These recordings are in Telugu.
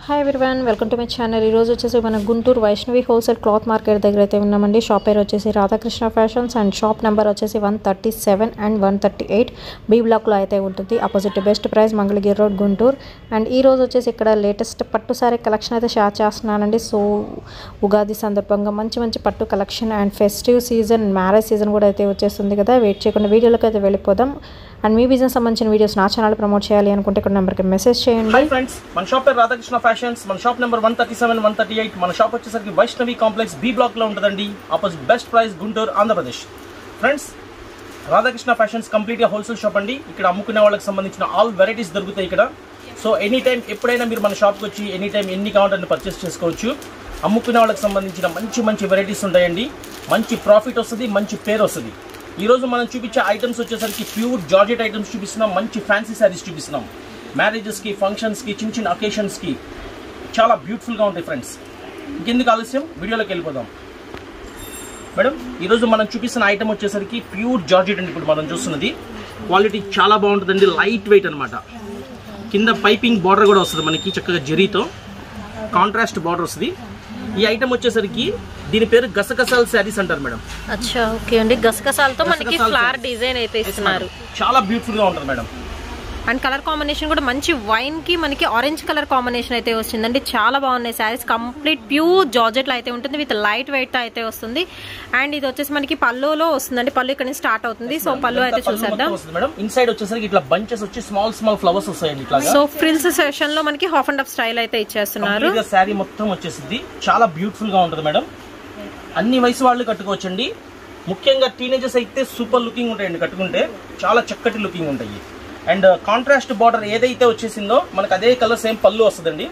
Hi everyone welcome to my channel ఈరోజు వచ్చేసి మన Guntur Vaishnavi wholesale cloth market దగ్గర అయితే ఉన్నామండి షాప్ పేరు వచ్చేసి Radhakrishna fashions and shop number వచ్చేసి one thirty seven and one thirty eight B బ్లాక్లో అయితే ఉంటుంది opposite best price Mangalagiri road Guntur and ఈ రోజు వచ్చేసి ఇక్కడ లేటెస్ట్ పట్టు సారీ కలెక్షన్ అయితే షేర్ చేస్తున్నానండి సో ఉగాది సందర్భంగా మంచి మంచి పట్టు కలెక్షన్ and festive season marriage season కూడా అయితే వచ్చేస్తుంది కదా వెయిట్ చేయకుండా వీడియోలోకి అయితే వెళ్ళిపోదాం అండ్ మీ బిజినెస్ సంబంధించిన వీడియోస్ నా ఛానల్ ప్రమోట్ చేయాలి అనుకుంటే ఇక్కడ నెంబర్కి మెసేజ్ చేయండి హాయ్ ఫ్రెండ్స్ మన షాప్ పేరు రాధాకృష్ణ ఫ్యాషన్స్ మన shop number one thirty seven one thirty eight మన షాప్ వచ్చేసరికి వైష్ణవి కాంప్లెక్స్ బి బ్లాక్ లో ఉంటుందండి opposite best price Guntur Andhra Pradesh friends Radhakrishna fashions complete గా హోల్సేల్ షాప్ అండి ఇక్కడ అమ్ముకునే వాళ్ళకి సంబంధించిన ఆల్ వెరైటీస్ దొరుకుతాయి ఇక్కడ సో ఎనీ టైం ఎప్పుడైనా మీరు మన షాప్కి వచ్చి ఎనీ టైం ఎన్ని కావాలంటే పర్చేస్ చేసుకోవచ్చు అమ్ముకునే వాళ్ళకి సంబంధించిన మంచి మంచి వెరైటీస్ ఉంటాయండి మంచి ప్రాఫిట్ వస్తుంది మంచి పేరు వస్తుంది ఈ రోజు మనం చూపించే ఐటమ్స్ వచ్చేసరికి ప్యూర్ జార్జెట్ ఐటమ్స్ చూపిస్తున్నాం మంచి ఫ్యాన్సీ శారీస్ చూపిస్తున్నాం మ్యారేజెస్కి ఫంక్షన్స్కి చిన్న చిన్న అకేషన్స్కి చాలా బ్యూటిఫుల్గా ఉంటాయి ఫ్రెండ్స్ ఇంకెందుకు ఆలస్యం వీడియోలోకి వెళ్ళిపోదాం మేడం ఈరోజు మనం చూపిస్తున్న ఐటమ్ వచ్చేసరికి ప్యూర్ జార్జెట్ అండి ఇప్పుడు మనం చూస్తున్నది క్వాలిటీ చాలా బాగుంటుందండి లైట్ వెయిట్ అనమాట కింద పైపింగ్ బార్డర్ కూడా వస్తుంది మనకి చక్కగా జరీతో కాంట్రాస్ట్ బార్డర్ వస్తుంది ఈ ఐటమ్ వచ్చేసరికి దీని పేరు గసగసాల శారీస్ అంటారు మేడం అచ్చా ఓకే అండి గసగసాలతో మనకి గసగసాలతో. ఫ్లవర్ డిజైన్ అయితే ఇస్తున్నారు చాలా బ్యూటిఫుల్ గా ఉంటుంది మేడం అండ్ కలర్ కాంబినేషన్ కూడా మంచి వైన్ కి మనకి ఆరెంజ్ కలర్ కాంబినేషన్ అయితే వచ్చిందండి చాలా బాగున్నాయి శారీస్ కంప్లీట్ ప్యూర్ జార్జెట్ లో అయితే ఉంటుంది విత్ లైట్ వెయిట్ అయితే వస్తుంది అండ్ ఇది వచ్చేసి మనకి పల్లులో వస్తుందండి పళ్ళు ఇక్కడ నుంచి స్టార్ట్ అవుతుంది సో పళ్ళు అయితే ఇదంతా పళ్ళు చూసేద్దాం మొత్తం వస్తుంది మేడం ఇన్సైడ్ వచ్చేసరికి ఇట్లా బంచెస్ వచ్చి స్మాల్ స్మాల్ ఫ్లవర్స్ వస్తాయండి ఇట్లా సో ఫ్రిల్స్ సెషన్ లో మనకి హాఫ్ అండ్ హాఫ్ స్టైల్ అయితే ఇచ్చేస్తున్నారు శారీ మొత్తం వచ్చేసింది చాలా బ్యూటిఫుల్ గా ఉంటుంది మేడం అన్ని వయసు వాళ్ళు కట్టుకోవచ్చండి ముఖ్యంగా టీనేజర్స్ అయితే సూపర్ లుకింగ్ ఉంటాయండి కట్టుకుంటే చాలా చక్కటి లుకింగ్ ఉంటాయి అండ్ కాంట్రాస్ట్ బార్డర్ ఏదైతే వచ్చేసిందో మనకు అదే కలర్ సేమ్ పళ్ళు వస్తుందండి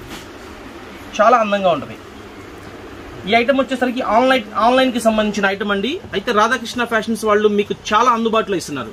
చాలా అందంగా ఉంటుంది ఈ ఐటమ్ వచ్చేసరికి ఆన్లైన్ ఆన్లైన్ కి సంబంధించిన ఐటమ్ అండి అయితే రాధాకృష్ణ ఫ్యాషన్స్ వాళ్ళు మీకు చాలా అందుబాటులో ఇస్తున్నారు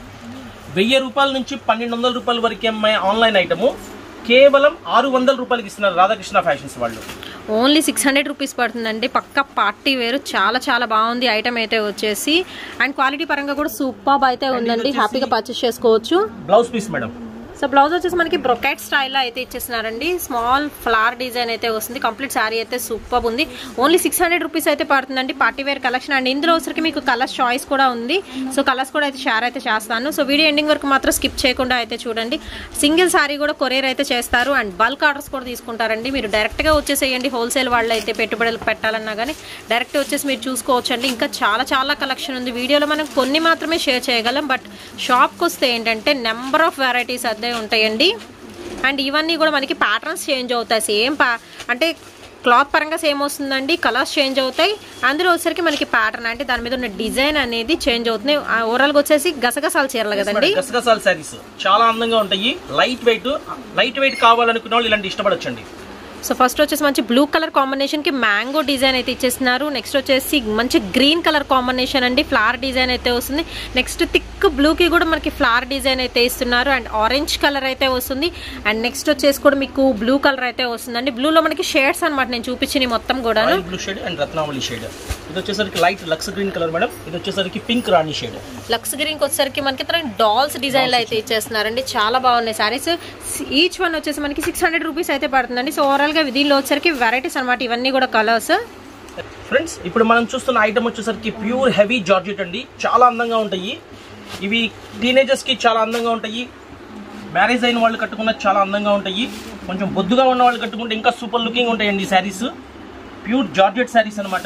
వెయ్యి రూపాయల నుంచి పన్నెండు వందల రూపాయల వరకు అమ్మే ఆన్లైన్ ఐటమ్ కేవలం ఆరు వందల రూపాయలకి ఇస్తున్నారు రాధాకృష్ణ ఫ్యాషన్స్ వాళ్ళు ఓన్లీ సిక్స్ హండ్రెడ్ రూపీస్ పడుతుందండి పక్క పార్టీ వేరు చాలా చాలా బాగుంది ఐటమ్ అయితే వచ్చేసి అండ్ క్వాలిటీ పరంగా కూడా సూపర్ అయితే ఉందండి వచ్చేసి- హ్యాపీగా పర్చేస్ చేసుకోవచ్చు blouse piece madam so blouse వచ్చేసి మనకి బ్రొకెట్ స్టైల్లో అయితే ఇచ్చేస్తున్నారండి స్మాల్ ఫ్లవర్ డిజైన్ అయితే వస్తుంది కంప్లీట్ శారీ అయితే సూపర్ ఉంది ఓన్లీ సిక్స్ హండ్రెడ్ రూపీస్ అయితే పడుతుందండి పార్టీ వేర్ కలెక్షన్ అండ్ ఇందులో వచ్చరికి మీకు కలర్స్ చాయిస్ కూడా ఉంది సో కలర్స్ కూడా అయితే షేర్ అయితే చేస్తాను సో వీడియో ఎండింగ్ వరకు మాత్రం స్కిప్ చేయకుండా అయితే చూడండి సింగిల్ శారీ కూడా కొరియర్ అయితే చేస్తారు అండ్ బల్క్ ఆర్డర్స్ కూడా తీసుకుంటారండి మీరు డైరెక్ట్గా వచ్చేసేయండి హోల్సేల్ వాళ్ళు అయితే పెట్టుబడులు పెట్టాలన్నా కానీ డైరెక్ట్ వచ్చేసి మీరు చూసుకోవచ్చండి ఇంకా చాలా చాలా కలెక్షన్ ఉంది వీడియోలో మనం కొన్ని మాత్రమే షేర్ చేయగలం బట్ షాప్కి వస్తే ఏంటంటే నెంబర్ ఆఫ్ వెరైటీస్ అదే ఉంటాయండి అండ్ ఇవన్నీ కూడా మనకి ప్యాటర్న్స్ చేంజ్ అవుతాయి సేమ్ పా అంటే క్లాత్ పరంగా సేమ్ వస్తుందండి కలర్స్ చేంజ్ అవుతాయి అందులో వచ్చేసరికి మనకి ప్యాటర్న్ అంటే దాని మీద ఉన్న డిజైన్ అనేది చేంజ్ అవుతుంది ఓవరాల్గా వచ్చేసి గసగసాల చీరలు కదండి గసగసాల శారీస్ చాలా అందంగా ఉంటాయి లైట్ వెయిట్ లైట్ వెయిట్ కావాలనుకున్న వాళ్ళు ఇలాంటి ఇష్టపడొచ్చండి సో ఫస్ట్ వచ్చేసి మంచి బ్లూ కలర్ కాంబినేషన్ కి మ్యాంగో డిజైన్ అయితే ఇచ్చేస్తున్నారు నెక్స్ట్ వచ్చేసి మంచి గ్రీన్ కలర్ కాంబినేషన్ అండి ఫ్లవర్ డిజైన్ అయితే వస్తుంది నెక్స్ట్ థిక్ బ్లూ కి కూడా మనకి ఫ్లవర్ డిజైన్ అయితే ఇస్తున్నారు అండ్ ఆరెంజ్ కలర్ అయితే వస్తుంది అండ్ నెక్స్ట్ వచ్చేసి కూడా మీకు బ్లూ కలర్ అయితే వస్తుందండి బ్లూలో మనకి షేడ్స్ అనమాట నేను చూపించిన మొత్తం కూడా royal blue shade and Ratnavali shade ఇది వచ్చేసరికి light lux green colour madam ఇది వచ్చేసరికి పింక్ రాణి షేడ్ లక్స్ గ్రీన్ వచ్చేసరికి మనకి డాల్స్ డిజైన్ లో అయితే ఇచ్చేస్తున్నారండి చాలా బాగున్నాయి సారీస్ ఈచ్ వన్ వచ్చేసి మనకి సిక్స్ హండ్రెడ్ రూపీస్ అయితే పడుతుందండి సో ఓవరాల్ గా దీనిలో వచ్చేసరికి వెరైటీస్ అనమాట ఇవన్నీ కూడా కలర్స్ ఫ్రెండ్స్ ఇప్పుడు మనం చూస్తున్న ఐటమ్ వచ్చేసరికి ప్యూర్ హెవీ జార్జెట్ అండి చాలా అందంగా ఉంటాయి ఇవి టీనేజర్స్ కి చాలా అందంగా ఉంటాయి మ్యారేజ్ అయిన వాళ్ళు కట్టుకున్న చాలా అందంగా ఉంటాయి కొంచెం బొద్దుగా ఉన్న వాళ్ళు కట్టుకుంటే ఇంకా సూపర్ లుకింగ్ ఉంటాయండి ఈ శారీస్ ప్యూర్ జార్జెట్ శారీస్ అన్నమాట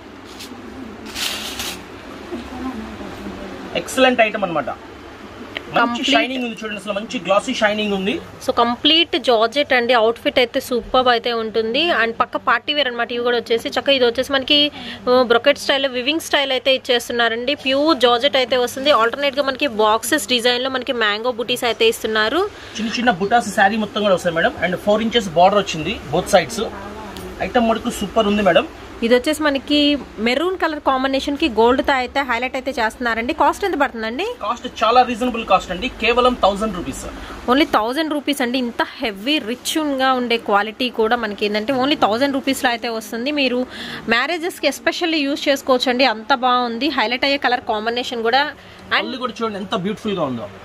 ఎక్సలెంట్ ఐటమ్ అన్నమాట మంచి Complete- షైనింగ్ ఉంది చూడండి అసలు మంచి గ్లాసీ షైనింగ్ ఉంది సో కంప్లీట్ జార్జెట్ అండి అవుట్ఫిట్ అయితే సూపర్ అయితే ఉంటుంది అండ్ పక్క పార్టీ వేర్ అనమాట ఇవి కూడా వచ్చేసి చక్కగా ఇది వచ్చేసి మనకి బ్రొకెట్ స్టైల్ వివింగ్ స్టైల్ అయితే ఇచ్చేస్తున్నారండి ప్యూర్ జార్జెట్ అయితే వస్తుంది ఆల్టర్నేట్ గా మనకి బాక్సెస్ డిజైన్ లో మనకి మ్యాంగో బుటీస్ అయితే ఇస్తున్నారు చిన్న చిన్న బుటాస్ శారీ మొత్తం కూడా వస్తాయి madam and four inches border వచ్చింది బోత్ సైడ్స్ ఐటమ్ మటుకు సూపర్ ఉంది మేడం ఇది వచ్చేసి మనకి మెరూన్ కలర్ కాంబినేషన్ కి గోల్డ్ తో అయితే హైలైట్ అయితే చేస్తున్నారండి కాస్ట్ ఎంత పడుతుందండి కాస్ట్ చాలా రీజనబుల్ కాస్ట్ అండి కేవలం thousand rupees only thousand rupees అండి ఇంత హెవీ రిచ్ గా ఉండే క్వాలిటీ కూడా మనకి ఏంటంటే ఓన్లీ థౌజండ్ రూపీస్లో అయితే వస్తుంది మీరు మ్యారేజెస్కి ఎస్పెషల్లీ యూస్ చేసుకోవచ్చు అండి అంత బాగుంది హైలైట్ అయ్యే కలర్ కాంబినేషన్ కూడా అండ్ పళ్ళు కూడా చూడండి ఎంత బ్యూటిఫుల్ గా ఉందో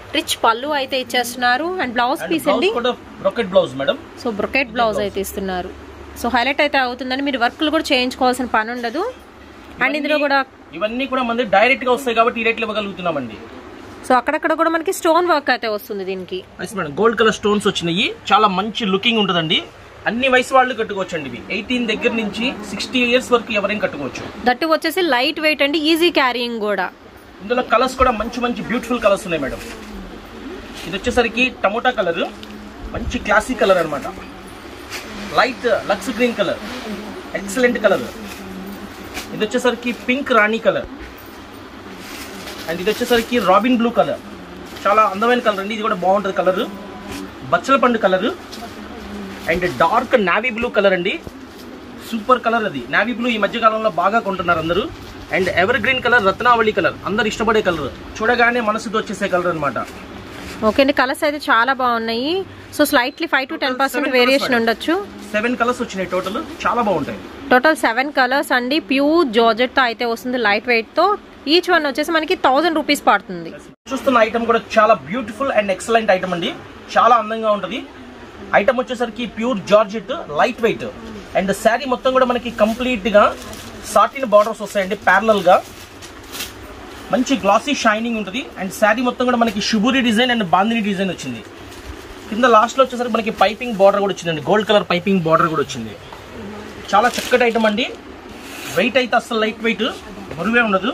రిచ్ పళ్ళు అయితే ఇచ్చేస్తున్నారు and blouse and piece blouse అండి కూడా brocade blouse madam so brocade blouse అయితే ఇస్తున్నారు సో హైలైట్ అయితే అవుతుందండి మీరు వర్క్లు కూడా చేయించుకోవాల్సిన పని ఉండదు అండ్ ఇందులో కూడా ఇవన్నీ కూడా మన డైరెక్ట్ గా వస్తాయి కాబట్టి ఈ రేట్లు ఇవ్వగలుగుతున్నామండి సో అక్కడక్కడ కూడా మనకి స్టోన్ వర్క్ అయితే వస్తుంది దీనికి nice madam gold colour stones వచ్చినాయి చాలా మంచి లుకింగ్ ఉంటుందండి అన్ని వయసు వాళ్ళు కట్టుకోవచ్చు అండి ఇవి ఎయిటీన్ దగ్గర నుంచి సిక్స్టీ ఇయర్స్ వరకు ఎవరైనా కట్టుకోవచ్చు దట్టు వచ్చేసి లైట్ వెయిట్ అండి ఈజీ క్యారీయింగ్ కూడా ఇందులో కలర్స్ కూడా మంచి మంచి బ్యూటిఫుల్ కలర్స్ ఉన్నాయి మేడం ఇది వచ్చేసరికి టమోటా కలర్ మంచి క్లాసిక్ కలర్ అన్నమాట light lux green colour excellent colour ఇది వచ్చేసరికి పింక్ రాణి కలర్ అండ్ ఇది వచ్చేసరికి రాబిన్ బ్లూ కలర్ చాలా అందమైన కలర్ అండి ఇది కూడా బాగుంటుంది కలర్ బచ్చల పండు colour and dark navy blue colour అండి సూపర్ కలర్ అది నావీ బ్లూ ఈ మధ్య కాలంలో బాగా కొంటున్నారు అందరూ and evergreen colour Ratnavali colour అందరు ఇష్టపడే కలర్ చూడగానే మనసుకు వచ్చేసే కలర్ అన్నమాట ఓకే అండి కలర్స్ అయితే చాలా బాగున్నాయి so slightly five to ten percent Seven variation colours ఉండొచ్చు సెవెన్ కలర్స్ వచ్చినాయి టోటల్ చాలా బాగుంటాయి టోటల్ సెవెన్ కలర్స్ అండి ప్యూర్ జార్జెట్ తో అయితే వస్తుంది లైట్ వెయిట్ తో ఈచ్ వన్ వచ్చేసి మనకి థౌసండ్ రూపీస్ పడుతుంది చూస్తున్న ఐటమ్ కూడా చాలా బ్యూటిఫుల్ అండ్ ఎక్సలెంట్ ఐటమ్ అండి చాలా అందంగా ఉంటుంది ఐటమ్ వచ్చేసరికి pure georgette light weight and sari మొత్తం కూడా మనకి కంప్లీట్ గా సాటిన్ బార్డర్స్ వస్తాయండి ప్యారలల్ గా మంచి గ్లాసీ షైనింగ్ ఉంటుంది అండ్ శారీ మొత్తం కూడా మనకి షుబూరి డిజైన్ అండ్ బాందిని డిజైన్ వచ్చింది కింద లాస్ట్ లో వచ్చేసరికి మనకి పైపింగ్ బార్డర్ కూడా వచ్చిందండి గోల్డ్ కలర్ పైపింగ్ బార్డర్ కూడా వచ్చింది చాలా చక్కటి ఐటమ్ అండి వెయిట్ అయితే అసలు లైట్ వెయిట్ బరువే ఉండదు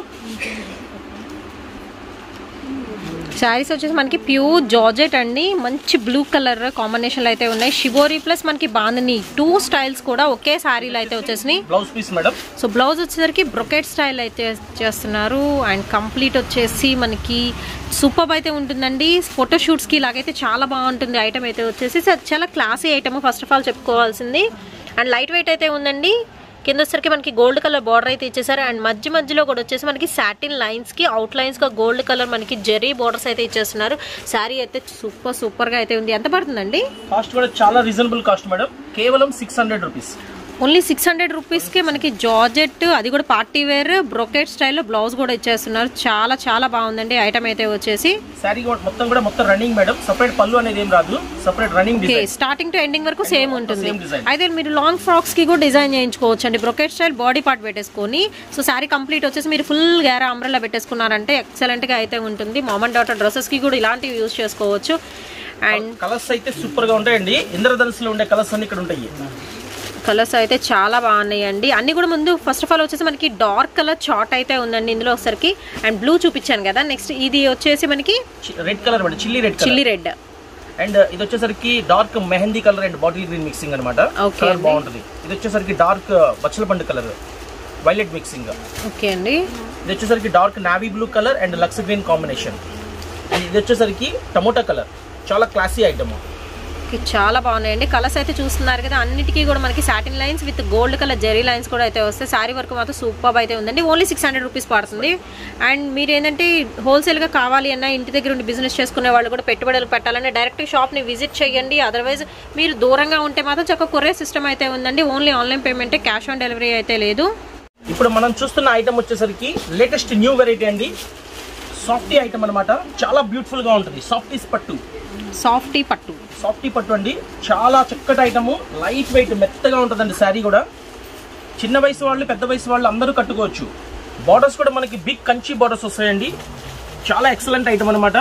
శారీస్ వచ్చేసి మనకి ప్యూర్ జార్జెట్ అండి మంచి బ్లూ కలర్ కాంబినేషన్లు అయితే ఉన్నాయి షిబోరి ప్లస్ మనకి బాందని టూ స్టైల్స్ కూడా ఒకే శారీలో అయితే వచ్చేసినాయి blouse piece madam so blouse వచ్చేసరికి బ్రొకెట్ స్టైల్ అయితే చేస్తున్నారు అండ్ కంప్లీట్ వచ్చేసి మనకి సూపర్ అయితే ఉంటుందండి ఫోటోషూట్స్కి ఇలాగైతే చాలా బాగుంటుంది ఐటమ్ అయితే వచ్చేసి సో చాలా classy item first of all చెప్పుకోవాల్సింది అండ్ లైట్ వెయిట్ అయితే ఉందండి కింద వచ్చరికి మనకి గోల్డ్ కలర్ బార్డర్ అయితే ఇచ్చేసారు అండ్ మధ్య మధ్యలో కూడా వచ్చేసి మనకి సాటిన్ లైన్స్ కి అవుట్ లైన్స్ గా గోల్డ్ కలర్ మనకి జెరీ బార్డర్స్ అయితే ఇచ్చేస్తున్నారు శారీ అయితే సూపర్ సూపర్ గా అయితే ఉంది ఎంత పడుతుందండి కాస్ట్ కూడా చాలా రీజనబుల్ కాస్ట్ మేడం కేవలం six hundred rupees only six hundred రూపీస్కి మనకి జార్జెట్ అది కూడా పార్టీ వేర్ బ్రొకెట్ స్టైల్లో బ్లౌజ్ కూడా ఇచ్చేస్తున్నారు చాలా చాలా బాగుందండి ఐటమ్ అయితే వచ్చేసి శారీ మొత్తం కూడా మొత్తం రన్నింగ్ మేడం సపరేట్ పళ్ళు అనేది ఏం రాదు separate running okay design starting to ending వరకు సేమ్ ఉంటుంది same design. అయితే మీరు లాంగ్ ఫ్రాక్స్ కి కూడా డిజైన్ చేయించుకోవచ్చు అండి బ్రొకెట్ స్టైల్ బాడీ పార్ట్ పెట్టేసుకొని సో శారీ కంప్లీట్ వచ్చేసి మీరు ఫుల్ గ్యారా అంబ్రెల్లా పెట్టేసుకున్నారంటే ఎక్సలెంట్ గా అయితే ఉంటుంది మామన్ డాటర్ డ్రెస్సెస్ కి కూడా ఇలాంటివి యూస్ చేసుకోవచ్చు అండ్ కలర్స్ అయితే సూపర్ గా ఉంటాయండి ఇంద్రధనుసులో ఉండే కలర్స్ అన్ని ఇక్కడ ఉంటాయి కలర్స్ అయితే చాలా బాగున్నాయండి అన్ని కూడా ముందు ఫస్ట్ ఆఫ్ ఆల్ వచ్చేసి మనకి డార్క్ కలర్ చాట్ అయితే ఉందండి ఇందులో ఒకసారికి అండ్ బ్లూ చూపించాను కదా నెక్స్ట్ ఇది వచ్చేసి మనకి red colour madam chilli red colour chilli red and ఇది వచ్చేసరికి dark mehndi colour and bottle green mixing అనమాట Okay కలర్ అండి. బాగుంటుంది ఇది వచ్చేసరికి డార్క్ బచ్చల పండు కలర్ వైలెట్ మిక్సింగ్ ఓకే అండి ఇది వచ్చేసరికి dark navy blue colour and lux green combination and ఇది వచ్చేసరికి టమోటా కలర్ చాలా క్లాసీ ఐటమ్ ఓకే, చాలా బాగున్నాయండి కలర్స్ అయితే చూస్తున్నారు కదా అన్నిటికీ కూడా మనకి satin lines with gold colour zari lines కూడా అయితే వస్తాయి శారీ వర్క్ మాత్రం సూపర్ అయితే ఉందండి ఓన్లీ సిక్స్ హండ్రెడ్ రూపీస్ పడుతుంది అండ్ మీరు ఏంటంటే హోల్సేల్గా కావాలి అన్న ఇంటి దగ్గర ఉండి బిజినెస్ చేసుకునే వాళ్ళు కూడా పెట్టుబడులు పెట్టాలంటే డైరెక్ట్ షాప్ని విజిట్ చేయండి అదర్వైజ్ మీరు దూరంగా ఉంటే మాత్రం చక్కగా కొరియర్ సిస్టమ్ అయితే ఉందండి ఓన్లీ ఆన్లైన్ పేమెంటే క్యాష్ ఆన్ డెలివరీ అయితే లేదు ఇప్పుడు మనం చూస్తున్న ఐటమ్ వచ్చేసరికి లేటెస్ట్ న్యూ వెరైటీ అండి సాఫ్టీ ఐటమ్ అన్నమాట చాలా బ్యూటిఫుల్ గా ఉంటుంది సాఫ్టీస్ పట్టు సాఫ్టీ పట్టు సాఫ్టీ పట్టు అండి చాలా చక్కటి ఐటమ్ లైట్ వెయిట్ మెత్తగా ఉంటుందండి శారీ కూడా చిన్న వయసు వాళ్ళు పెద్ద వయసు వాళ్ళు అందరూ కట్టుకోవచ్చు బార్డర్స్ కూడా మనకి బిగ్ కంచి బార్డర్స్ వస్తాయండి చాలా ఎక్సలెంట్ ఐటమ్ అనమాట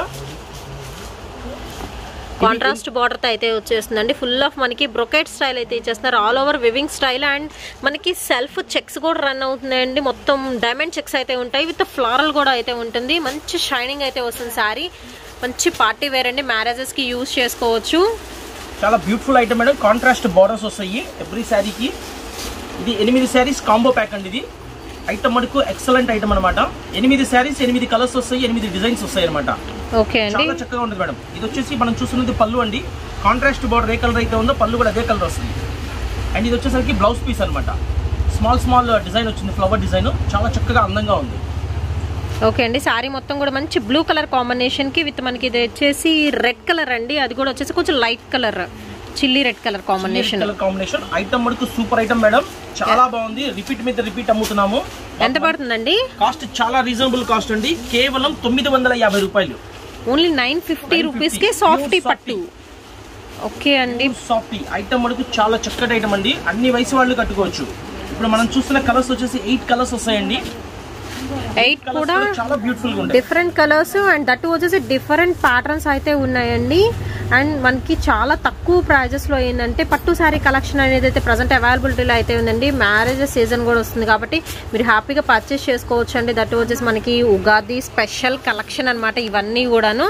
కాంట్రాస్ట్ బార్డర్ తో అయితే వచ్చేస్తుందండి ఫుల్ ఆఫ్ మనకి బ్రొకెట్ స్టైల్ అయితే ఇచ్చేస్తున్నారు all over weaving style and మనకి సెల్ఫ్ చెక్స్ కూడా రన్ అవుతున్నాయండి మొత్తం డైమండ్ చెక్స్ అయితే ఉంటాయి విత్ ఫ్లారల్ కూడా అయితే ఉంటుంది మంచి షైనింగ్ అయితే వస్తుంది శారీ మంచి పార్టీ వేర్ అండి మ్యారేజెస్ కి యూజ్ చేసుకోవచ్చు చాలా beautiful item madam contrast borders వస్తాయి ఎవ్రీ శారీకి ఇది ఎనిమిది శారీస్ కాంబో ప్యాక్ అండి ఇది ఐటమ్ మటుకు ఎక్సలెంట్ ఐటమ్ అనమాట ఎనిమిది శారీస్ ఎనిమిది కలర్స్ వస్తాయి ఎనిమిది డిజైన్స్ వస్తాయి అనమాట ఓకే అండి చాలా చక్కగా ఉంటుంది మేడం ఇది వచ్చేసి మనం చూస్తున్నది పళ్ళు అండి కాంట్రాస్ట్ బార్డర్ ఏ కలర్ అయితే ఉందో పళ్ళు కూడా అదే కలర్ వస్తుంది అండ్ ఇది వచ్చేసరికి బ్లౌజ్ పీస్ అనమాట స్మాల్ స్మాల్ డిజైన్ వచ్చింది ఫ్లవర్ డిజైన్ చాలా చక్కగా అందంగా ఉంది ఓకే అండి శారీ మొత్తం కూడా మంచి బ్లూ కలర్ కాంబినేషన్ కి విత్ మనకి ఇది వచ్చేసి రెడ్ కలర్ అండి అది కూడా వచ్చేసి కొంచెం light colour chilli red colour combination colour combination item మటుకు సూపర్ ఐటమ్ మేడం చాలా బాగుంది రిపీట్ మీద రిపీట్ అమ్ముతున్నాము ఎంత పడుతుందండి కాస్ట్ చాలా రీజనబుల్ కాస్ట్ అండి కేవలం తొమ్మిది వందల యాభై రూపాయలు ఓన్లీ నైన్ ఫిఫ్టీ రూపీస్కే సాఫ్టీ పట్టు ఓకే అండి సాఫ్టీ ఐటమ్ మనకు చాలా చక్కటి ఐటమ్ అండి అన్ని వయసు వాళ్ళు కట్టుకోవచ్చు ఇప్పుడు మనం చూస్తున్న కలర్స్ వచ్చేసి ఎయిట్ కలర్స్ వస్తాయండి ఎయిట్ కలర్స్ కూడా కూడా చాలా బ్యూటిఫుల్ గా ఉంటాయి డిఫరెంట్ కలర్స్ అండ్ దట్ వచ్చేసి డిఫరెంట్ ప్యాటర్న్స్ అయితే ఉన్నాయండి అండ్ మనకి చాలా తక్కువ ప్రైజెస్ లో ఏంటంటే పట్టు శారీ కలెక్షన్ అనేది అయితే ప్రజెంట్ అవైలబిలిటీలో అయితే ఉందండి మ్యారేజ్ సీజన్ కూడా వస్తుంది కాబట్టి మీరు హ్యాపీగా పర్చేస్ చేసుకోవచ్చు అండి దట్ వచ్చేసి మనకి ఉగాది స్పెషల్ కలెక్షన్ అన్నమాట ఇవన్నీ కూడాను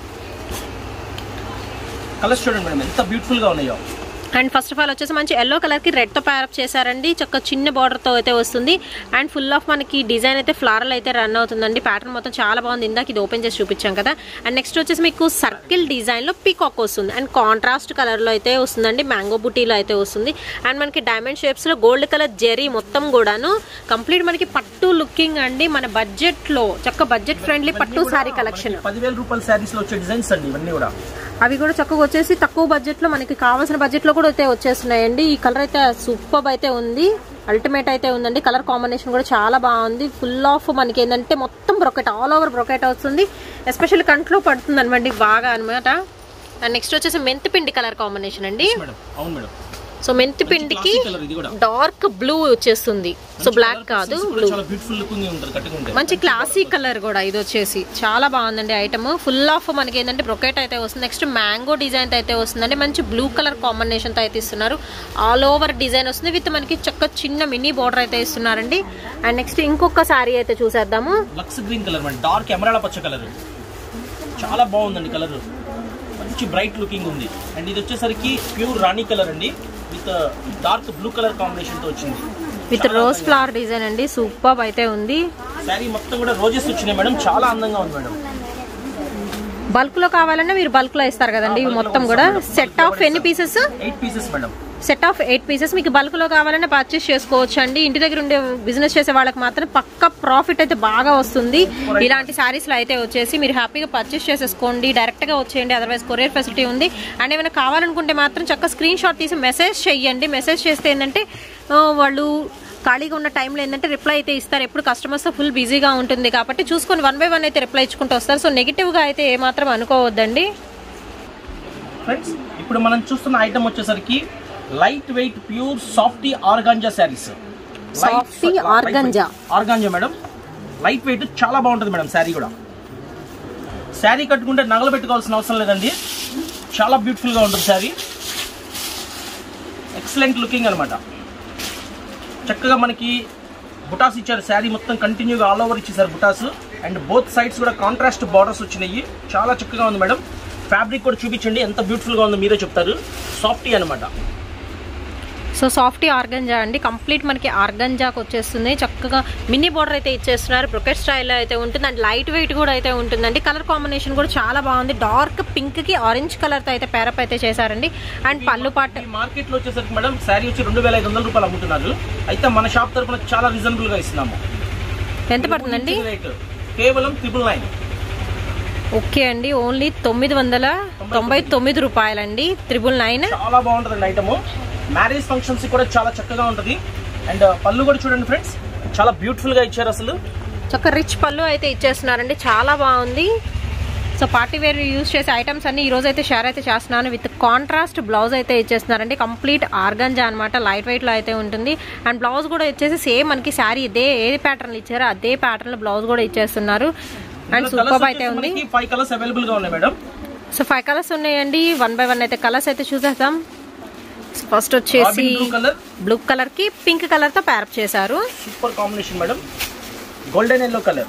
కలర్స్ చూడండి మేడం ఎంత బ్యూటిఫుల్ గా ఉన్నాయో అండ్ ఫస్ట్ ఆఫ్ ఆల్ వచ్చేసి మంచి ఎల్లో కలర్ కి రెడ్ తో ప్యారప్ చేశారండి చక్క చిన్న బార్డర్ తో అయితే వస్తుంది అండ్ ఫుల్ ఆఫ్ మనకి డిజైన్ అయితే ఫ్లారల్ అయితే రన్ అవుతుందండి ప్యాటర్న్ మొత్తం చాలా బాగుంది ఇందాక ఇది ఓపెన్ చేసి చూపించాం కదా అండ్ నెక్స్ట్ వచ్చేసి మీకు సర్కిల్ డిజైన్ లో పీకాక్ వస్తుంది అండ్ కాంట్రాస్ట్ కలర్ లో అయితే వస్తుందండి మ్యాంగో బుటీలో అయితే వస్తుంది అండ్ మనకి డైమండ్ షేప్స్ లో గోల్డ్ కలర్ జెరీ మొత్తం కూడాను కంప్లీట్ మనకి పట్టు లుకింగ్ అండి మన బడ్జెట్ లో చక్క బడ్జెట్ ఫ్రెండ్లీ పట్టు శారీ కలెక్షన్ పదివేల రూపాయల శారీస్ లో వచ్చే డిజైన్స్ అండి ఇవన్నీ కూడా అవి కూడా చక్కగా వచ్చేసి తక్కువ బడ్జెట్ లో మనకి కావాల్సిన బడ్జెట్ లో కూడా అయితే వచ్చేస్తున్నాయండి ఈ కలర్ అయితే సూపర్ అయితే ఉంది అల్టిమేట్ అయితే ఉందండి కలర్ కాంబినేషన్ కూడా చాలా బాగుంది ఫుల్ ఆఫ్ మనకి ఏంటంటే మొత్తం బ్రొకెట్ ఆల్ ఓవర్ బ్రొకెట్ వస్తుంది ఎస్పెషల్లీ కంట్లో పడుతుంది అనమాట బాగా అనమాట అండ్ నెక్స్ట్ వచ్చేసి మెంతిపిండి కలర్ కాంబినేషన్ అండి మేడం అవును మేడం సో మెంతిపిండికి classic colour ఇది కూడా. డార్క్ బ్లూ వచ్చేస్తుంది సో బ్లాక్ కాదు బ్లూ చాలా బ్యూటిఫుల్ లుకింగ్ ఉంటుంది కట్టుకుంటే మంచి క్లాసీ కలర్ కూడా ఇది వచ్చేసి చాలా బాగుందండి ఐటమ్ ఫుల్ ఆఫ్ మనకి ఏంటంటే బ్రొకెట్ అయితే వస్తుంది నెక్స్ట్ మ్యాంగో డిజైన్ అయితే వస్తుందండి మంచి బ్లూ కలర్ కాంబినేషన్ తో అయితే ఇస్తున్నారు ఆల్ ఓవర్ డిజైన్ వస్తుంది విత్ మనకి చక్క చిన్న మినీ బోర్డర్ అయితే ఇస్తున్నారండి అండ్ నెక్స్ట్ ఇంకొక శారీ అయితే చూసేద్దాము లక్స్ green colour madam dark emerald పచ్చ కలర్ చాలా బాగుందండి కలర్ మంచి బ్రైట్ లుకింగ్ ఉంది అండ్ ఇది వచ్చేసరికి ప్యూర్ రాణి కలర్ అండి with dark blue colour combination తో వచ్చింది విత్ రోజ్ ఫ్లవర్ డిజైన్ అండి సూపర్ అయితే ఉంది శారీ మొత్తం కూడా రోజెస్ వచ్చినాయి మేడం చాలా అందంగా ఉంది మేడం బల్క్ లో కావాలన్నా మీరు బల్క్ లో ఇస్తారు కదండి ఇవి మొత్తం కూడా సెట్ ఆఫ్ ఎన్ని pieces eight pieces madam set of eight pieces మీకు బల్క్ లో కావాలన్నా పర్చేస్ చేసుకోవచ్చు అండి ఇంటి దగ్గర ఉండే బిజినెస్ చేసే వాళ్ళకి మాత్రం పక్క ప్రాఫిట్ అయితే బాగా వస్తుంది ఇలాంటి సారీస్ లో అయితే వచ్చేసి మీరు హ్యాపీగా పర్చేస్ చేసేసుకోండి డైరెక్ట్ గా వచ్చేయండి అదర్వైజ్ కొరియర్ ఫెసిలిటీ ఉంది అండ్ ఏమైనా కావాలనుకుంటే మాత్రం చక్క స్క్రీన్ షాట్ తీసి మెసేజ్ చెయ్యండి మెసేజ్ చేస్తే ఏంటంటే ఆ, వాళ్ళు ఖాళీగా ఉన్న టైంలో ఏంటంటే రిప్లై అయితే ఇస్తారు ఎప్పుడు కస్టమర్స్ ఫుల్ బిజీగా ఉంటుంది కాబట్టి చూసుకొని వన్ బై వన్ అయితే రిప్లై ఇచ్చుకుంటూ వస్తారు సో నెగిటివ్ గా అయితే ఏమాత్రం అనుకోవద్దండి ఫ్రెండ్స్ ఇప్పుడు మనం చూస్తున్న ఐటమ్ వచ్చేసరికి light weight pure softy organza saris Softy organza. Organza madam light weight చాలా బాగుంటుంది మేడం శారీ కూడా శారీ కట్టుకుంటే నగలు పెట్టుకోవాల్సిన అవసరం లేదండి చాలా బ్యూటిఫుల్ గా ఉంటుంది శారీ ఎక్సలెంట్ లుకింగ్ అనమాట చక్కగా మనకి బుటాస్ ఇచ్చారు శారీ మొత్తం కంటిన్యూగా ఆల్ ఓవర్ ఇచ్చేసారు బుటాస్ అండ్ బోత్ సైడ్స్ కూడా కాంట్రాస్ట్ బార్డర్స్ వచ్చినాయి చాలా చక్కగా ఉంది మేడం ఫ్యాబ్రిక్ కూడా చూపించండి ఎంత బ్యూటిఫుల్ గా ఉందో మీరే చెప్తారు సాఫ్టీ అనమాట సో సాఫ్టీ ఆర్గంజా అండి కంప్లీట్ మనకి ఆర్గంజాకి వచ్చేస్తుంది చక్కగా మినీ బోర్డర్ అయితే ఇచ్చేస్తున్నారు బ్రొకెట్ స్టైల్ అయితే ఉంటుంది అండ్ లైట్ వెయిట్ కూడా అయితే ఉంటుందండి కలర్ కాంబినేషన్ కూడా చాలా బాగుంది డార్క్ పింక్ కి ఆరెంజ్ కలర్ తో అయితే పేరప్ అయితే చేశారండి అండ్ పళ్ళు పాట ఈ మార్కెట్ లో వచ్చేసరికి మేడం శారీ వచ్చి రెండు వేల ఐదు వందల రూపాయలు అమ్ముతున్నారు అయితే మన షాప్ తరఫున చాలా రీజనబుల్ గా ఇస్తున్నాము ఎంత పడుతుందండి రేట్ కేవలం ట్రిపుల్ నైన్ ఓకే అండి ఓన్లీ తొమ్మిది వందల తొంభై తొమ్మిది రూపాయలండి త్రిబుల్ నైన్ చాలా బాగుంటుంది ఐటమ్ మ్యారేజ్ ఫంక్షన్స్ కూడా చాలా చక్కగా ఉంటుంది అండ్ పళ్ళు కూడా చూడండి ఫ్రెండ్స్ చాలా బ్యూటిఫుల్ గా ఇచ్చారు అసలు చక్క రిచ్ పళ్ళు అయితే ఇచ్చేస్తున్నారండి చాలా బాగుంది సో పార్టీ వేర్ యూస్ చేసే ఐటమ్స్ అన్ని ఈ రోజు అయితే షేర్ అయితే చేస్తున్నాను విత్ కాంట్రాస్ట్ బ్లౌజ్ అయితే ఇచ్చేస్తున్నారండి కంప్లీట్ ఆర్గంజా అనమాట లైట్ వెయిట్ లో అయితే ఉంటుంది అండ్ బ్లౌజ్ కూడా వచ్చేసి సేమ్ మనకి శారీ ఇదే ఏ ప్యాటర్న్ ఇచ్చారో అదే ప్యాటర్న్ లో బ్లౌజ్ కూడా ఇచ్చేస్తున్నారు అండ్ సూపర్ అయితే ఉంది ఫైవ్ కలర్స్ అవైలబుల్ గా ఉన్నాయి మేడం సో ఫైవ్ కలర్స్ ఉన్నాయండి వన్ బై వన్ అయితే కలర్స్ అయితే చూసేద్దాం ఫస్ట్ వచ్చేసి బ్లూ కలర్ బ్లూ కలర్ కి పింక్ కలర్ తో ప్యారప్ చేశారు super combination madam golden yellow colour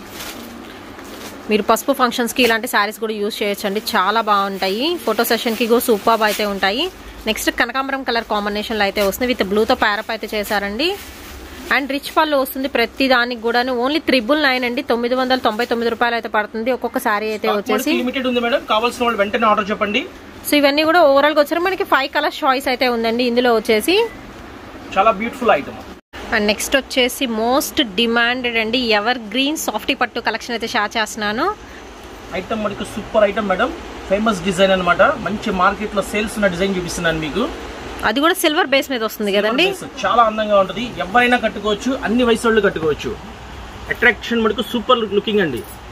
మీరు పసుపు ఫంక్షన్స్ కి ఇలాంటి శారీస్ కూడా యూజ్ చేయొచ్చండి చాలా బాగుంటాయి ఫోటో సెషన్ కి కూడా సూపర్ అయితే ఉంటాయి నెక్స్ట్ కనకాంబరం కలర్ కాంబినేషన్ లో అయితే వస్తుంది విత్ బ్లూతో ప్యారప్ అయితే చేశారండి అండ్ రిచ్ పళ్ళు వస్తుంది ప్రతి దానికి కూడా ఓన్లీ త్రిబుల్ నైన్ అండి తొమ్మిది వందల తొంభై తొమ్మిది రూపాయలు అయితే పడుతుంది ఒక్కొక్క శారీ అయితే వచ్చేసి లిమిటెడ్ ఉంది మేడం కావాల్సిన వాళ్ళు వెంటనే ఆర్డర్ చెప్పండి సో ఇవన్నీ కూడా ఓవరాల్ గా వచ్చారు మనకి ఫైవ్ కలర్ చాయిస్ అయితే ఉందండి ఇందులో వచ్చేసి చాలా బ్యూటిఫుల్ ఐటమ్ అండ్ నెక్స్ట్ వచ్చేసి మోస్ట్ డిమాండెడ్ అండి ఎవర్ గ్రీన్ సాఫ్టీ పట్టు కలెక్షన్ అయితే షేర్ చేస్తున్నాను ఐటమ్ మనకి super item madam famous design అన్నమాట మంచి మార్కెట్ లో సేల్స్ ఉన్న డిజైన్ చూపిస్తున్నాను మీకు అది కూడా సిల్వర్ బేస్ మీద వస్తుంది కదండి చాలా అందంగా ఉంటది ఎవరైనా కట్టుకోవచ్చు అన్ని వయసు వాళ్ళు కట్టుకోవచ్చు అట్రాక్షన్ మనకు సూపర్ లుకింగ్ అండి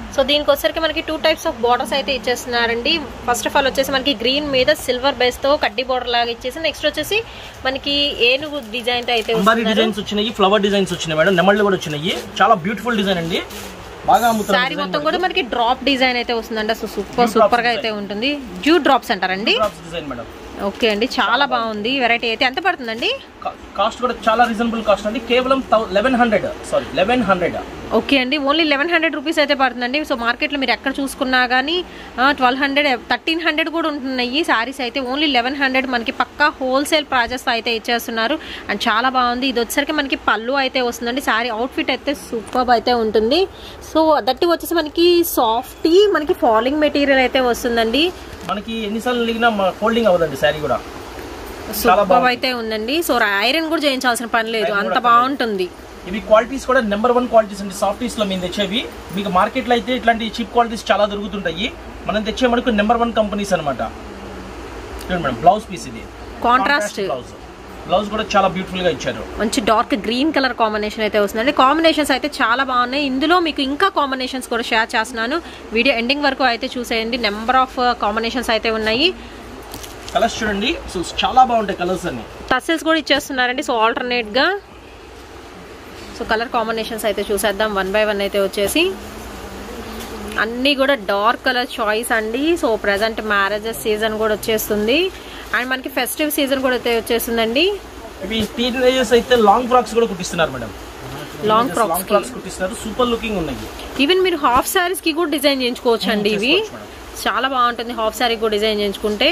సో దీనికి వచ్చరికి మనకి టూ టైప్స్ ఆఫ్ బార్డర్స్ అయితే ఇచ్చేస్తున్నారండి ఫస్ట్ ఆఫ్ ఆల్ వచ్చేసి మనకి గ్రీన్ మీద సిల్వర్ బేస్ తో కడ్డీ బార్డర్ లాగా ఇచ్చేసి నెక్స్ట్ వచ్చేసి మనకి ఏనుగు డిజైన్ తో అయితే అంబారీ వస్తున్నారు డిజైన్స్ వచ్చినాయి ఫ్లవర్ డిజైన్స్ వచ్చినాయి మేడం నెమళ్ళు కూడా వచ్చినాయి చాలా బ్యూటిఫుల్ డిజైన్ అండి బాగా అమ్ముతారు శారీ మొత్తం కూడా మనకి డ్రాప్ డిజైన్ అయితే వస్తుందండి అసలు సూపర్ సూపర్ గా అయితే ఉంటుంది జ్యూ డ్రాప్స్ అంటారండి డిజైన్ మేడం ఓకే అండి చాలా బాగుంది వెరైటీ అయితే ఎంత పడుతుందండి కాస్ట్ కూడా చాలా రీజనబుల్ కాస్ట్ అండి కేవలం eleven hundred sorry eleven hundred okay అండి ఓన్లీ లెవెన్ హండ్రెడ్ రూపీస్ అయితే పడుతుందండి సో మార్కెట్లో మీరు ఎక్కడ చూసుకున్నా కానీ ట్వెల్వ్ హండ్రెడ్ థర్టీన్ హండ్రెడ్ కూడా ఉంటున్నాయి సారీస్ అయితే ఓన్లీ లెవెన్ హండ్రెడ్ మనకి పక్కా హోల్సేల్ ప్రైజెస్ అయితే ఇచ్చేస్తున్నారు అండ్ చాలా బాగుంది ఇది వచ్చేసరికి మనకి పళ్ళు అయితే వస్తుందండి సారీ అవుట్ఫిట్ అయితే సూపర్ అయితే ఉంటుంది సో దట్టి వచ్చేసి మనకి సాఫ్టీ మనకి ఫాలింగ్ మెటీరియల్ అయితే వస్తుందండి మనకి ఎన్నిసార్లు లిగినా ఫోల్డింగ్ అవ్వదండి శారీ కూడా చాలా సూపర్ అయితే ఉందండి సో ఐరన్ కూడా చేయించాల్సిన పని లేదు అంత బాగుంటుంది ఇవి క్వాలిటీస్ కూడా నెంబర్ వన్ క్వాలిటీస్ అండి సాఫ్టీస్ లో మేము తెచ్చేవి మీకు మార్కెట్ లో అయితే ఇట్లాంటి చీప్ క్వాలిటీస్ చాలా దొరుకుతుంటాయి మనం తెచ్చే మనకు నెంబర్ వన్ కంపెనీస్ అనమాట చూడండి మేడం బ్లౌజ్ పీస్ ఇది కాంట్రాస్ట్ బ్లౌజ్ బ్లౌజ్ కూడా చాలా బ్యూటిఫుల్ గా ఇచ్చారు మంచి డార్క్ గ్రీన్ కలర్ కాంబినేషన్ అయితే వస్తుందండి కాంబినేషన్స్ అయితే చాలా బాగున్నాయి ఇందులో మీకు ఇంకా కాంబినేషన్స్ కూడా షేర్ చేస్తున్నాను వీడియో ఎండింగ్ వరకు అయితే చూసేయండి నెంబర్ ఆఫ్ కాంబినేషన్స్ అయితే ఉన్నాయి కలర్స్ చూడండి సో చాలా బాగుంటాయి కలర్స్ అన్ని టసిల్స్ కూడా ఇచ్చేస్తున్నారండి సో ఆల్టర్నేట్ గా సో కలర్ కాంబినేషన్స్ అయితే చూసేద్దాం వన్ బై వన్ అయితే వచ్చేసి అన్నీ కూడా డార్క్ కలర్ చాయిస్ అండి సో ప్రజెంట్ మ్యారేజెస్ సీజన్ కూడా వచ్చేస్తుంది అండ్ మనకి ఫెస్టివ్ సీజన్ కూడా అయితే వచ్చేస్తుందండి ఇవి టీనేజర్స్ అయితే లాంగ్ ఫ్రాక్స్ కూడా కుట్టిస్తున్నారు madam long frocks long frocks కుట్టిస్తున్నారు సూపర్ లుకింగ్ ఉన్నాయి ఈవెన్ మీరు హాఫ్ శారీస్ కి కూడా డిజైన్ చేయించుకోవచ్చు అండి ఇవి చేసుకోవచ్చు చాలా బాగుంటుంది హాఫ్ శారీ కూడా డిజైన్ చేయించుకుంటే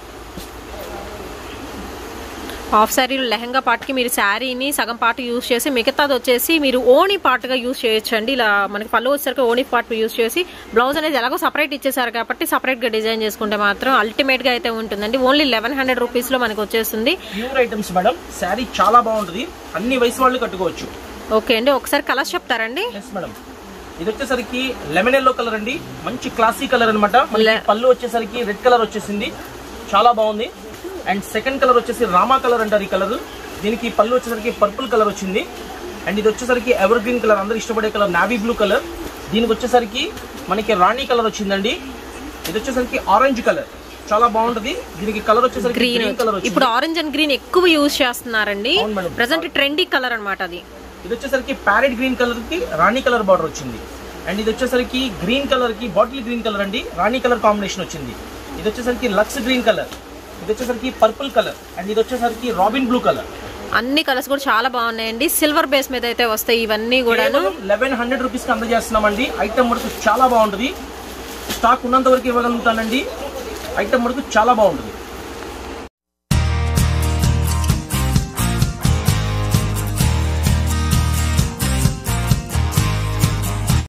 హాఫ్ శారీలో లెహంగా పార్ట్కి మీరు శారీని సగం పార్ట్ యూస్ చేసి మిగతాది వచ్చేసి మీరు ఓనీ పార్ట్గా యూస్ చేయొచ్చు అండి ఇలా మనకి పళ్ళు వచ్చేసరికి ఓనీ పార్ట్ యూస్ చేసి బ్లౌజ్ అనేది ఎలాగో సపరేట్ ఇచ్చేసారు కాబట్టి సపరేట్గా డిజైన్ చేసుకుంటే మాత్రం అల్టిమేట్గా అయితే ఉంటుందండి ఓన్లీ లెవెన్ హండ్రెడ్ రూపీస్లో మనకి వచ్చేస్తుంది ప్యూర్ ఐటమ్స్ మేడం శారీ చాలా బాగుంటుంది అన్ని వయసు వాళ్ళు కట్టుకోవచ్చు ఓకే అండి ఒకసారి కలర్స్ చెప్తారండి ఎస్ మేడం ఇది వచ్చేసరికి లెమన్ ఎల్లో కలర్ అండి మంచి క్లాసీ కలర్ అనమాట Le- పళ్ళు వచ్చేసరికి రెడ్ కలర్ వచ్చేసింది చాలా బాగుంది అండ్ సెకండ్ కలర్ వచ్చేసి రామా కలర్ అంటారు ఈ కలర్ దీనికి పళ్ళు వచ్చేసరికి పర్పుల్ కలర్ వచ్చింది అండ్ ఇది వచ్చేసరికి ఎవర్ గ్రీన్ కలర్ అందరూ ఇష్టపడే కలర్ నావీ బ్లూ కలర్ దీనికి వచ్చేసరికి మనకి రాణి కలర్ వచ్చిందండి ఇది వచ్చేసరికి ఆరెంజ్ కలర్ చాలా బాగుంటది దీనికి కలర్ వచ్చేసరికి గ్రీన్ గ్రీన్ కలర్ వచ్చింది ఇప్పుడు ఆరెంజ్ అండ్ గ్రీన్ ఎక్కువ యూజ్ చేస్తున్నారండి అవును మేడం. ప్రజెంట్ ట్రెండీ కలర్ అన్నమాట అది ఇది వచ్చేసరికి ప్యారెట్ గ్రీన్ కలర్ కి రాణి కలర్ బార్డర్ వచ్చింది అండ్ ఇది వచ్చేసరికి గ్రీన్ కలర్ కి బాటిల్ గ్రీన్ కలర్ అండి రాణి కలర్ కాంబినేషన్ వచ్చింది ఇది వచ్చేసరికి లక్స్ గ్రీన్ కలర్ ఇది వచ్చేసరికి పర్పుల్ కలర్ అండ్ ఇది వచ్చేసరికి రాబిన్ బ్లూ కలర్ అన్ని కలర్స్ కూడా చాలా బాగున్నాయండి సిల్వర్ బేస్ మీద అయితే వస్తాయి ఇవన్నీ కూడాను లెవెన్ హండ్రెడ్ రూపీస్ కి అందజేస్తున్నామండి ఐటమ్ వరకు చాలా బాగుంటుంది స్టాక్ ఉన్నంత వరకు ఇవ్వగలుగుతానండి ఐటమ్ వరకు చాలా బాగుంటుంది